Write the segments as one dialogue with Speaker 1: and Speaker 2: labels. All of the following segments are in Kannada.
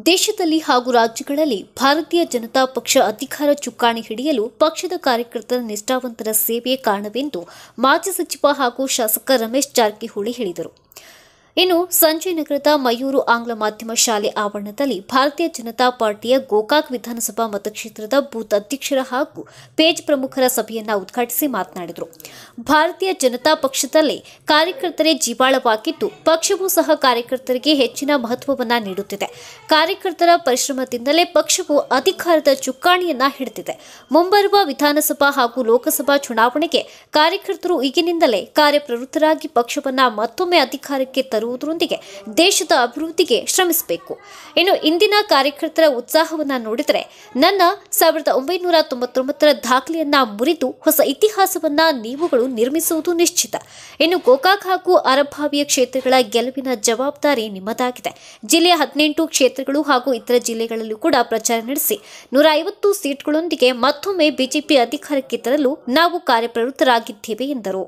Speaker 1: ದೇಶದಲ್ಲಿ ಹಾಗೂ ರಾಜ್ಯಗಳಲ್ಲಿ ಭಾರತೀಯ ಜನತಾ ಪಕ್ಷ ಅಧಿಕಾರ ಚುಕ್ಕಾಣಿ ಹಿಡಿಯಲು ಪಕ್ಷದ ಕಾರ್ಯಕರ್ತರ ನಿಷ್ಠಾವಂತರ ಸೇವೆಯೇ ಕಾರಣವೆಂದು ಮಾಜಿ ಸಚಿವ ಹಾಗೂ ಶಾಸಕ ರಮೇಶ್ ಜಾರಕಿಹೊಳಿ ಹೇಳಿದರು ಇನ್ನು ಸಂಜಯ್ ನಗರದ ಮಯೂರು ಆಂಗ್ಲ ಮಾಧ್ಯಮ ಶಾಲೆ ಆವರಣದಲ್ಲಿ ಭಾರತೀಯ ಜನತಾ ಪಾರ್ಟಿಯ ಗೋಕಾಕ್ ವಿಧಾನಸಭಾ ಮತಕ್ಷೇತ್ರದ ಬೂತ್ ಅಧ್ಯಕ್ಷರ ಹಾಗೂ ಪೇಜ್ ಪ್ರಮುಖರ ಸಭೆಯನ್ನ ಉದ್ಘಾಟಿಸಿ ಮಾತನಾಡಿದರು ಭಾರತೀಯ ಜನತಾ ಪಕ್ಷದಲ್ಲಿ ಕಾರ್ಯಕರ್ತರೇ ಜೀವಾಳವಾಗಿದ್ದು ಪಕ್ಷವೂ ಸಹ ಕಾರ್ಯಕರ್ತರಿಗೆ ಹೆಚ್ಚಿನ ಮಹತ್ವವನ್ನ ನೀಡುತ್ತಿದೆ ಕಾರ್ಯಕರ್ತರ ಪರಿಶ್ರಮದಿಂದಲೇ ಪಕ್ಷವು ಅಧಿಕಾರದ ಚುಕ್ಕಾಣಿಯನ್ನ ಹಿಡಿದಿದೆ ಮುಂಬರುವ ವಿಧಾನಸಭಾ ಹಾಗೂ ಲೋಕಸಭಾ ಚುನಾವಣೆಗೆ ಕಾರ್ಯಕರ್ತರು ಈಗಿನಿಂದಲೇ ಕಾರ್ಯಪ್ರವೃತ್ತರಾಗಿ ಪಕ್ಷವನ್ನ ಮತ್ತೊಮ್ಮೆ ಅಧಿಕಾರಕ್ಕೆ ತರುವುದರೊಂದಿಗೆ ದೇಶದ ಅಭಿವೃದ್ಧಿಗೆ ಶ್ರಮಿಸಬೇಕು ಇನ್ನು ಇಂದಿನ ಕಾರ್ಯಕರ್ತರ ಉತ್ಸಾಹವನ್ನ ನೋಡಿದರೆ ನನ್ನ ಸಾವಿರದ ಒಂಬೈನೂರ ತೊಂಬತ್ತೊಂಬತ್ತರ ದಾಖಲೆಯನ್ನ ಮುರಿದು ಹೊಸ ಇತಿಹಾಸವನ್ನ ನೀವುಗಳು ನಿರ್ಮಿಸುವುದು ನಿಶ್ಚಿತ ಇನ್ನು ಗೋಕಾಕ್ ಹಾಗೂ ಅರಭಾವಿಯ ಕ್ಷೇತ್ರಗಳ ಗೆಲುವಿನ ಜವಾಬ್ದಾರಿ ನಿಮ್ಮದಾಗಿದೆ ಜಿಲ್ಲೆಯ ಹದಿನೆಂಟು ಕ್ಷೇತ್ರಗಳು ಹಾಗೂ ಇತರ ಜಿಲ್ಲೆಗಳಲ್ಲೂ ಕೂಡ ಪ್ರಚಾರ ನಡೆಸಿ ನೂರ ಐವತ್ತು ಸೀಟ್ಗಳೊಂದಿಗೆ ಮತ್ತೊಮ್ಮೆ ಬಿಜೆಪಿ ಅಧಿಕಾರಕ್ಕೆ ತರಲು ನಾವು ಕಾರ್ಯಪ್ರವೃತ್ತರಾಗಿದ್ದೇವೆ ಎಂದರು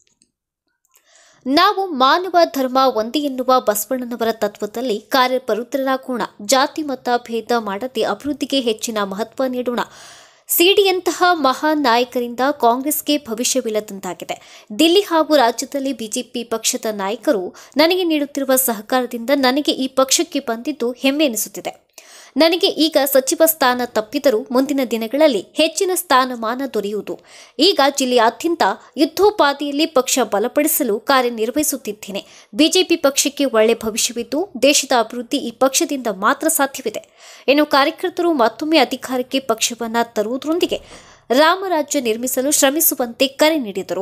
Speaker 1: ನಾವು ಮಾನವ ಧರ್ಮ ಒಂದೇ ಎನ್ನುವ ಬಸವಣ್ಣನವರ ತತ್ವದಲ್ಲಿ ಕಾರ್ಯಪ್ರವೃತ್ತರಾಗೋಣ ಜಾತಿ ಮತ ಭೇದ ಮಾಡದೆ ಅಭಿವೃದ್ಧಿಗೆ ಹೆಚ್ಚಿನ ಮಹತ್ವ ನೀಡೋಣ ಸಿಡಿಯಂತಹ ಮಹಾನ್ ನಾಯಕರಿಂದ ಕಾಂಗ್ರೆಸ್ಗೆ ಭವಿಷ್ಯವಿಲ್ಲದಂತಾಗಿದೆ ದಿಲ್ಲಿ ಹಾಗೂ ರಾಜ್ಯದಲ್ಲಿ ಬಿಜೆಪಿ ಪಕ್ಷದ ನಾಯಕರು ನನಗೆ ನೀಡುತ್ತಿರುವ ಸಹಕಾರದಿಂದ ನನಗೆ ಈ ಪಕ್ಷಕ್ಕೆ ಬಂದಿದ್ದು ಹೆಮ್ಮೆ ಎನಿಸುತ್ತಿದೆ ನನಗೆ ಈಗ ಸಚಿವ ಸ್ಥಾನ ತಪ್ಪಿದರೂ ಮುಂದಿನ ದಿನಗಳಲ್ಲಿ ಹೆಚ್ಚಿನ ಸ್ಥಾನಮಾನ ದೊರೆಯುವುದು ಈಗ ಜಿಲ್ಲೆಯಾದ್ಯಂತ ಯುದ್ಧೋಪಾದಿಯಲ್ಲಿ ಪಕ್ಷ ಬಲಪಡಿಸಲು ಕಾರ್ಯನಿರ್ವಹಿಸುತ್ತಿದ್ದೇನೆ ಬಿಜೆಪಿ ಪಕ್ಷಕ್ಕೆ ಒಳ್ಳೆ ಭವಿಷ್ಯವಿದ್ದು ದೇಶದ ಅಭಿವೃದ್ಧಿ ಈ ಪಕ್ಷದಿಂದ ಮಾತ್ರ ಸಾಧ್ಯವಿದೆ ಇನ್ನು ಕಾರ್ಯಕರ್ತರು ಮತ್ತೊಮ್ಮೆ ಅಧಿಕಾರಕ್ಕೆ ಪಕ್ಷವನ್ನ ತರುವುದರೊಂದಿಗೆ ರಾಮರಾಜ್ಯ ನಿರ್ಮಿಸಲು ಶ್ರಮಿಸುವಂತೆ ಕರೆ ನೀಡಿದರು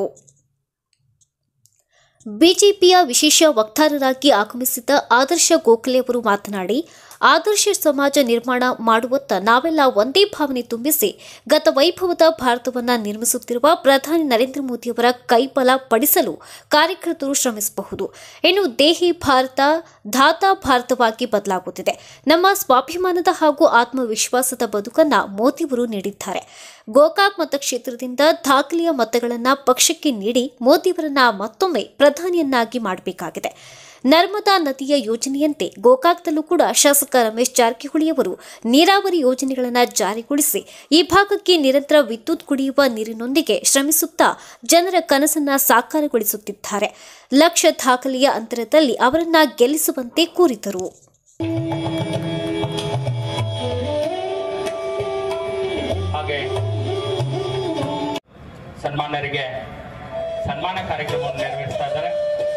Speaker 1: ಬಿಜೆಪಿಯ ವಿಶೇಷ ವಕ್ತಾರರಾಗಿ ಆಗಮಿಸಿದ್ದ ಆದರ್ಶ ಗೋಖಲೆ ಅವರು ಮಾತನಾಡಿ ಆದರ್ಶ ಸಮಾಜ ನಿರ್ಮಾಣ ಮಾಡುವತ್ತ ನಾವೆಲ್ಲ ಒಂದೇ ಭಾವನೆ ತುಂಬಿಸಿ ಗತ ವೈಭವದ ಭಾರತವನ್ನ ನಿರ್ಮಿಸುತ್ತಿರುವ ಪ್ರಧಾನಿ ನರೇಂದ್ರ ಮೋದಿಯವರ ಕೈಬಲ ಪಡಿಸಲು ಕಾರ್ಯಕರ್ತರು ಶ್ರಮಿಸಬಹುದು ಇನ್ನು ದೇಹಿ ಭಾರತ ಧಾತಾ ಭಾರತವಾಗಿ ಬದಲಾಗುತ್ತಿದೆ ನಮ್ಮ ಸ್ವಾಭಿಮಾನದ ಹಾಗೂ ಆತ್ಮವಿಶ್ವಾಸದ ಬದುಕನ್ನ ಮೋದಿಯವರು ನೀಡಿದ್ದಾರೆ ಗೋಕಾಕ್ ಮತಕ್ಷೇತ್ರದಿಂದ ದಾಖಲೆಯ ಮತಗಳನ್ನು ಪಕ್ಷಕ್ಕೆ ನೀಡಿ ಮೋದಿಯವರನ್ನ ಮತ್ತೊಮ್ಮೆ ಪ್ರಧಾನಿಯನ್ನಾಗಿ ಮಾಡಬೇಕಾಗಿದೆ ನರ್ಮದಾ ನದಿಯ ಯೋಜನೆಯಂತೆ ಗೋಕಾಕ್ದಲ್ಲೂ ಕೂಡ ಶಾಸಕ ರಮೇಶ್ ಜಾರಕಿಹೊಳಿಯವರು ನೀರಾವರಿ ಯೋಜನೆಗಳನ್ನು ಜಾರಿಗೊಳಿಸಿ ಈ ಭಾಗಕ್ಕೆ ನಿರಂತರ ವಿದ್ಯುತ್ ಕುಡಿಯುವ ನೀರಿನೊಂದಿಗೆ ಶ್ರಮಿಸುತ್ತಾ ಜನರ ಕನಸನ್ನ ಸಾಕಾರಗೊಳಿಸುತ್ತಿದ್ದಾರೆ ಲಕ್ಷ ದಾಖಲೆಯ ಅಂತರದಲ್ಲಿ ಅವರನ್ನ ಗೆಲ್ಲಿಸುವಂತೆ ಕೋರಿದರು
Speaker 2: ಹಾಗೆ ಸನ್ಮಾನರಿಗೆ ಸನ್ಮಾನ ಕಾರ್ಯಕ್ರಮವನ್ನು ನೆರವೇರಿಸ್ತಾ ಇದ್ದಾರೆ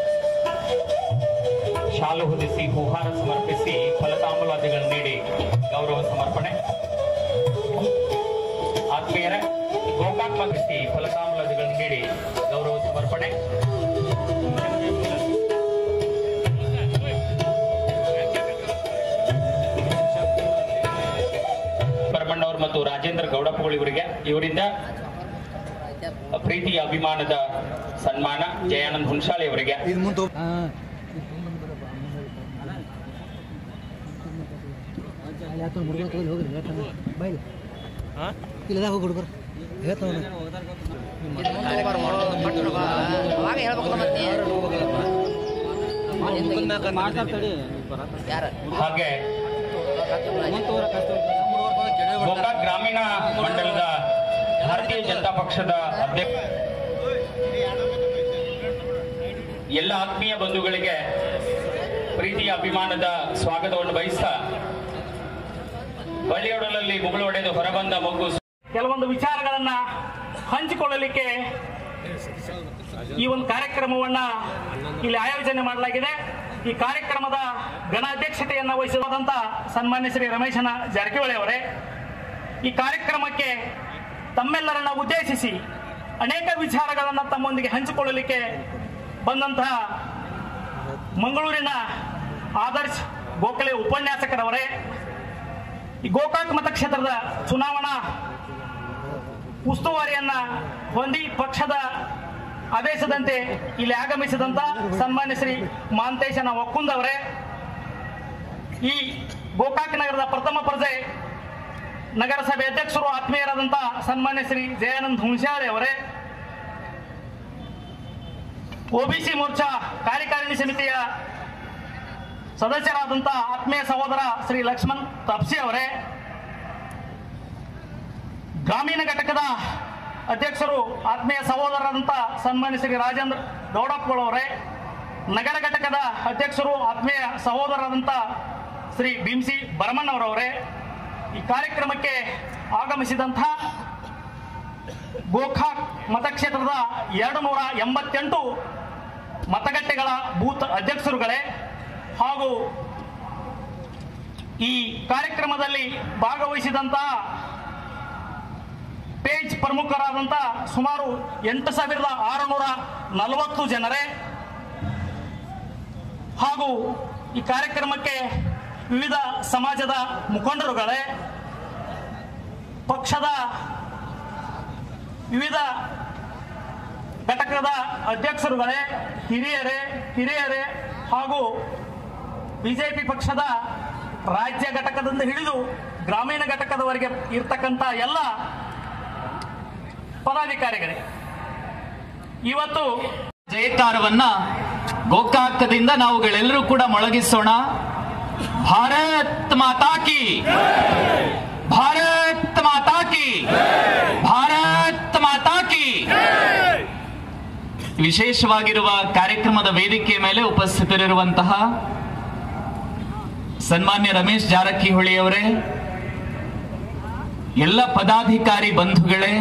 Speaker 2: ಶಾಲು ಹೊದಿಸಿ ಹೂಹಾರ ಸಮರ್ಪಿಸಿ ಫಲತಾಂಬೂಲಾದಿಗಳನ್ನು ನೀಡಿ ಗೌರವ ಸಮರ್ಪಣೆ ಆತ್ಮೀಯರೇ ಗೋಕಾಕ್ ಮಗಿಸಿ ಫಲತಾಂಬೂಲಾದಿಗಳನ್ನು ನೀಡಿ ಗೌರವ ಸಮರ್ಪಣೆ ಪರಮಣ್ಣವ್ರು ಮತ್ತು ರಾಜೇಂದ್ರ ಗೌಡಪ್ಪಗಳು ಇವರಿಗೆ ಇವರಿಂದ ಪ್ರೀತಿಯ ಅಭಿಮಾನದ ಸನ್ಮಾನ ಜಯಾನಂದ್ ಹುನ್ಶಾಳಿ ಅವರಿಗೆ
Speaker 3: ಇದು ಮುಂದೆ ಯಾತನ ಹುಡುಗರ ಕೈಲಿ ಹೋಗ್ರಿ ಹೇಳ್ತಾನೆ ಬೈಲಿ ಇಲ್ಲದ ಹೋಗಿ ಹುಡುಗರು ಹೇಳ್ತಾವ
Speaker 4: ಅವಾಗ ಹೇಳ್ಬೇಕಲ್ಲ ಮತ್ತೆ ಯಾರ
Speaker 2: ಹಾಗೆ ಗೋಕಾಕ್ ಗ್ರಾಮೀಣ ಮಂಡಲದ ಭಾರತೀಯ ಜನತಾ ಪಕ್ಷದ ಅಧ್ಯಕ್ಷ ಎಲ್ಲ ಆತ್ಮೀಯ ಬಂಧುಗಳಿಗೆ ಪ್ರೀತಿಯ ಅಭಿಮಾನದ ಸ್ವಾಗತವನ್ನು ಬಯಸ್ತಾ ಬಳ್ಳಿಯೊಡಲಲ್ಲಿ ಮುಗುಳು ಹೊಡೆದು ಹೊರಬಂದ ಮಗು
Speaker 5: ಕೆಲವೊಂದು ವಿಚಾರಗಳನ್ನ ಹಂಚಿಕೊಳ್ಳಲಿಕ್ಕೆ ಈ ಒಂದು ಕಾರ್ಯಕ್ರಮವನ್ನ ಇಲ್ಲಿ ಆಯೋಜನೆ ಮಾಡಲಾಗಿದೆ ಈ ಕಾರ್ಯಕ್ರಮದ ಗಣಾಧ್ಯಕ್ಷತೆಯನ್ನ ವಹಿಸಿರುವಂತ ಸನ್ಮಾನ್ಯ ಶ್ರೀ ರಮೇಶನ ಜಾರಕಿಹೊಳಿ ಅವರೇ ಈ ಕಾರ್ಯಕ್ರಮಕ್ಕೆ ತಮ್ಮೆಲ್ಲರನ್ನ ಉದ್ದೇಶಿಸಿ ಅನೇಕ ವಿಚಾರಗಳನ್ನು ತಮ್ಮೊಂದಿಗೆ ಹಂಚಿಕೊಳ್ಳಲಿಕ್ಕೆ ಬಂದಂತಹ ಮಂಗಳೂರಿನ ಆದರ್ಶ್ ಗೋಖಲೆ ಉಪನ್ಯಾಸಕರವರೇ ಈ ಗೋಕಾಕ್ ಮತಕ್ಷೇತ್ರದ ಚುನಾವಣಾ ಉಸ್ತುವಾರಿಯನ್ನ ಹೊಂದಿ ಪಕ್ಷದ ಆದೇಶದಂತೆ ಇಲ್ಲಿ ಆಗಮಿಸಿದಂತ ಸನ್ಮಾನ್ಯ ಶ್ರೀ ಮಹಾಂತೇಶನ ಒಕ್ಕುಂದ್ ಅವರೇ ಈ ಗೋಕಾಕ್ ನಗರದ ಪ್ರಥಮ ಪ್ರಜೆ ನಗರಸಭೆ ಅಧ್ಯಕ್ಷರು ಆತ್ಮೀಯರಾದಂತ ಸನ್ಮಾನ್ಯ ಶ್ರೀ ಜಯಾನಂದ್ ಹುಣಸಾಳೆ ಅವರೇ ಒಬಿಸಿ ಮೋರ್ಚಾ ಕಾರ್ಯಕಾರಿಣಿ ಸಮಿತಿಯ ಸದಸ್ಯರಾದಂಥ ಆತ್ಮೀಯ ಸಹೋದರ ಶ್ರೀ ಲಕ್ಷ್ಮಣ್ ತಪ್ಸಿ ಅವರೇ ಗ್ರಾಮೀಣ ಘಟಕದ ಅಧ್ಯಕ್ಷರು ಆತ್ಮೀಯ ಸಹೋದರರಾದಂಥ ಸನ್ಮಾನ್ಯ ಶ್ರೀ ರಾಜೇಂದ್ರ ಗೌಡಪ್ಪಗಳವರೇ ನಗರ ಘಟಕದ ಅಧ್ಯಕ್ಷರು ಆತ್ಮೀಯ ಸಹೋದರರಾದಂಥ ಶ್ರೀ ಭೀಮ್ಸಿ ಭರಮಣ್ಣವರವರೇ ಈ ಕಾರ್ಯಕ್ರಮಕ್ಕೆ ಆಗಮಿಸಿದಂಥ ಗೋಕಾಕ್ ಮತಕ್ಷೇತ್ರದ ಎರಡು ನೂರ ಎಂಬತ್ತೆಂಟು ಮತಗಟ್ಟೆಗಳ ಬೂತ್ ಅಧ್ಯಕ್ಷರುಗಳೇ ಹಾಗೂ ಈ ಕಾರ್ಯಕ್ರಮದಲ್ಲಿ ಭಾಗವಹಿಸಿದಂತಹ ಪೇಜ್ ಪ್ರಮುಖರಾದಂಥ ಸುಮಾರು ಎಂಟು ಸಾವಿರದ ಆರುನೂರ ನಲವತ್ತು ಜನರೇ ಹಾಗೂ ಈ ಕಾರ್ಯಕ್ರಮಕ್ಕೆ ವಿವಿಧ ಸಮಾಜದ ಮುಖಂಡರುಗಳೇ ಪಕ್ಷದ ವಿವಿಧ ಘಟಕದ ಅಧ್ಯಕ್ಷರುಗಳೇ ಹಿರಿಯರೇ ಹಿರಿಯರೇ ಹಾಗೂ ಬಿಜೆಪಿ ಪಕ್ಷದ ರಾಜ್ಯ ಘಟಕದಿಂದ ಹಿಡಿದು ಗ್ರಾಮೀಣ ಘಟಕದವರೆಗೆ ಇರ್ತಕ್ಕಂಥ ಎಲ್ಲ ಪದಾಧಿಕಾರಿಗಳೇ ಇವತ್ತು
Speaker 6: ಜಯಕಾರವನ್ನ ಗೋಕಾಕದಿಂದ ನಾವುಗಳೆಲ್ಲರೂ ಕೂಡ ಮೊಳಗಿಸೋಣ ಭಾರತ್ ಮಾತಾ ಕಿ ಭಾರತ್ ಮಾತಾ ಕಿ ಭಾರತ್ ಮಾತಾ ಕಿ ವಿಶೇಷವಾಗಿರುವ ಕಾರ್ಯಕ್ರಮದ ವೇದಿಕೆ ಮೇಲೆ ಉಪಸ್ಥಿತರಿರುವಂತಹ ಸನ್ಮಾನ್ಯ ರಮೇಶ್ ಜಾರಕಿಹೊಳಿ ಅವರೇ ಎಲ್ಲ ಪದಾಧಿಕಾರಿ ಬಂಧುಗಳೇ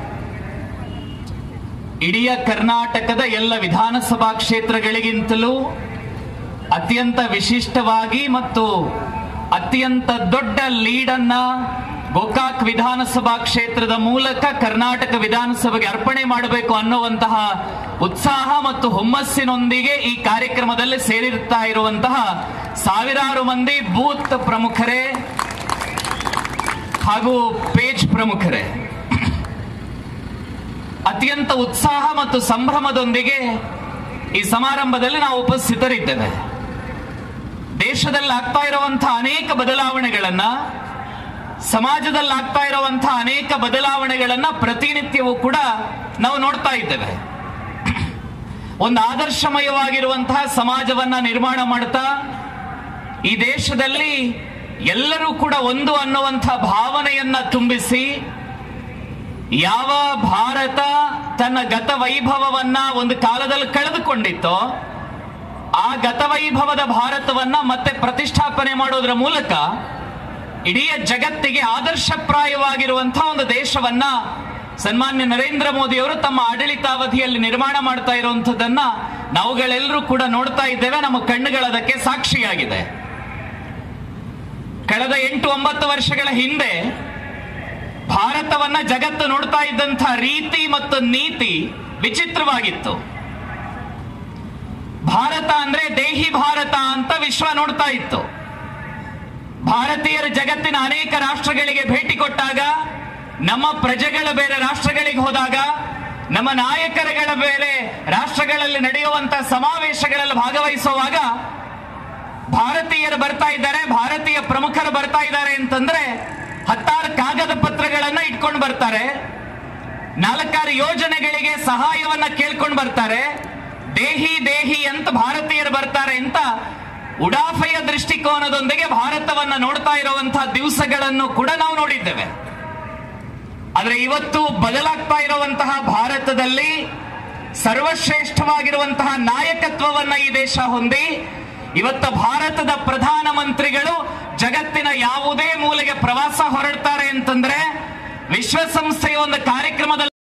Speaker 6: ಇಡೀ ಕರ್ನಾಟಕದ ಎಲ್ಲ ವಿಧಾನಸಭಾ ಕ್ಷೇತ್ರಗಳಿಗಿಂತಲೂ ಅತ್ಯಂತ ವಿಶಿಷ್ಟವಾಗಿ ಮತ್ತು ಅತ್ಯಂತ ದೊಡ್ಡ ಲೀಡನ್ನ ಗೋಕಾಕ್ ವಿಧಾನಸಭಾ ಕ್ಷೇತ್ರದ ಮೂಲಕ ಕರ್ನಾಟಕ ವಿಧಾನಸಭೆಗೆ ಅರ್ಪಣೆ ಮಾಡಬೇಕು ಅನ್ನುವಂತಹ ಉತ್ಸಾಹ ಮತ್ತು ಹುಮ್ಮಸ್ಸಿನೊಂದಿಗೆ ಈ ಕಾರ್ಯಕ್ರಮದಲ್ಲಿ ಸೇರಿರ್ತಾ ಇರುವಂತಹ ಸಾವಿರಾರು ಮಂದಿ ಬೂತ್ ಪ್ರಮುಖರೇ ಹಾಗೂ ಪೇಜ್ ಪ್ರಮುಖರೇ ಅತ್ಯಂತ ಉತ್ಸಾಹ ಮತ್ತು ಸಂಭ್ರಮದೊಂದಿಗೆ ಈ ಸಮಾರಂಭದಲ್ಲಿ ನಾವು ಉಪಸ್ಥಿತರಿದ್ದೇವೆ ದೇಶದಲ್ಲಿ ಆಗ್ತಾ ಇರುವಂತಹ ಅನೇಕ ಬದಲಾವಣೆಗಳನ್ನ ಸಮಾಜದಲ್ಲಿ ಆಗ್ತಾ ಇರುವಂತಹ ಅನೇಕ ಬದಲಾವಣೆಗಳನ್ನ ಪ್ರತಿನಿತ್ಯವೂ ಕೂಡ ನಾವು ನೋಡ್ತಾ ಇದ್ದೇವೆ ಒಂದು ಆದರ್ಶಮಯವಾಗಿರುವಂತಹ ಸಮಾಜವನ್ನ ನಿರ್ಮಾಣ ಮಾಡ್ತಾ ಈ ದೇಶದಲ್ಲಿ ಎಲ್ಲರೂ ಕೂಡ ಒಂದು ಅನ್ನುವಂತಹ ಭಾವನೆಯನ್ನ ತುಂಬಿಸಿ ಯಾವ ಭಾರತ ತನ್ನ ಗತ ವೈಭವವನ್ನ ಒಂದು ಕಾಲದಲ್ಲಿ ಕಳೆದುಕೊಂಡಿತ್ತೋ ಆ ಗತವೈಭವದ ಭಾರತವನ್ನ ಮತ್ತೆ ಪ್ರತಿಷ್ಠಾಪನೆ ಮಾಡೋದ್ರ ಮೂಲಕ ಇಡೀ ಜಗತ್ತಿಗೆ ಆದರ್ಶಪ್ರಾಯವಾಗಿರುವಂತಹ ಒಂದು ದೇಶವನ್ನ ಸನ್ಮಾನ್ಯ ನರೇಂದ್ರ ಮೋದಿ ಅವರು ತಮ್ಮ ಆಡಳಿತಾವಧಿಯಲ್ಲಿ ನಿರ್ಮಾಣ ಮಾಡ್ತಾ ಇರುವಂತದ್ದನ್ನ ನಾವುಗಳೆಲ್ಲರೂ ಕೂಡ ನೋಡ್ತಾ ಇದ್ದೇವೆ ನಮ್ಮ ಕಣ್ಣುಗಳದಕ್ಕೆ ಸಾಕ್ಷಿಯಾಗಿದೆ ಕಳೆದ ಎಂಟು ಒಂಬತ್ತು ವರ್ಷಗಳ ಹಿಂದೆ ಭಾರತವನ್ನ ಜಗತ್ತು ನೋಡ್ತಾ ಇದ್ದಂಥ ರೀತಿ ಮತ್ತು ನೀತಿ ವಿಚಿತ್ರವಾಗಿತ್ತು ಭಾರತ ಅಂದ್ರೆ ದೇಹಿ ಭಾರತ ಅಂತ ವಿಶ್ವ ನೋಡ್ತಾ ಇತ್ತು ಭಾರತೀಯರು ಜಗತ್ತಿನ ಅನೇಕ ರಾಷ್ಟ್ರಗಳಿಗೆ ಭೇಟಿ ಕೊಟ್ಟಾಗ ನಮ್ಮ ಪ್ರಜೆಗಳ ಬೇರೆ ರಾಷ್ಟ್ರಗಳಿಗೆ ಹೋದಾಗ ನಮ್ಮ ನಾಯಕರುಗಳ ಬೇರೆ ರಾಷ್ಟ್ರಗಳಲ್ಲಿ ನಡೆಯುವಂತ ಸಮಾವೇಶಗಳಲ್ಲಿ ಭಾಗವಹಿಸುವಾಗ ಭಾರತೀಯರು ಬರ್ತಾ ಇದ್ದಾರೆ ಭಾರತೀಯ ಪ್ರಮುಖರು ಬರ್ತಾ ಇದ್ದಾರೆ ಅಂತಂದ್ರೆ ಹತ್ತಾರು ಕಾಗದ ಪತ್ರಗಳನ್ನ ಇಟ್ಕೊಂಡು ಬರ್ತಾರೆ ನಾಲ್ಕಾರು ಯೋಜನೆಗಳಿಗೆ ಸಹಾಯವನ್ನ ಕೇಳ್ಕೊಂಡು ಬರ್ತಾರೆ ದೇಹಿ ದೇಹಿ ಅಂತ ಭಾರತೀಯರು ಬರ್ತಾರೆ ಅಂತ ಉಡಾಫೆಯ ದೃಷ್ಟಿಕೋನದೊಂದಿಗೆ ಭಾರತವನ್ನ ನೋಡ್ತಾ ಇರುವಂತಹ ದಿವಸಗಳನ್ನು ಕೂಡ ನಾವು ನೋಡಿದ್ದೇವೆ ಆದ್ರೆ ಇವತ್ತು ಬದಲಾಗ್ತಾ ಇರುವಂತಹ ಭಾರತದಲ್ಲಿ ಸರ್ವಶ್ರೇಷ್ಠವಾಗಿರುವಂತಹ ನಾಯಕತ್ವವನ್ನ ಈ ದೇಶ ಹೊಂದಿ ಇವತ್ತು ಭಾರತದ ಪ್ರಧಾನಮಂತ್ರಿಗಳು ಜಗತ್ತಿನ ಯಾವುದೇ ಮೂಲೆಗೆ ಪ್ರವಾಸ ಹೊರಡ್ತಾರೆ ಅಂತಂದ್ರೆ ವಿಶ್ವಸಂಸ್ಥೆಯ ಒಂದು ಕಾರ್ಯಕ್ರಮದಲ್ಲಿ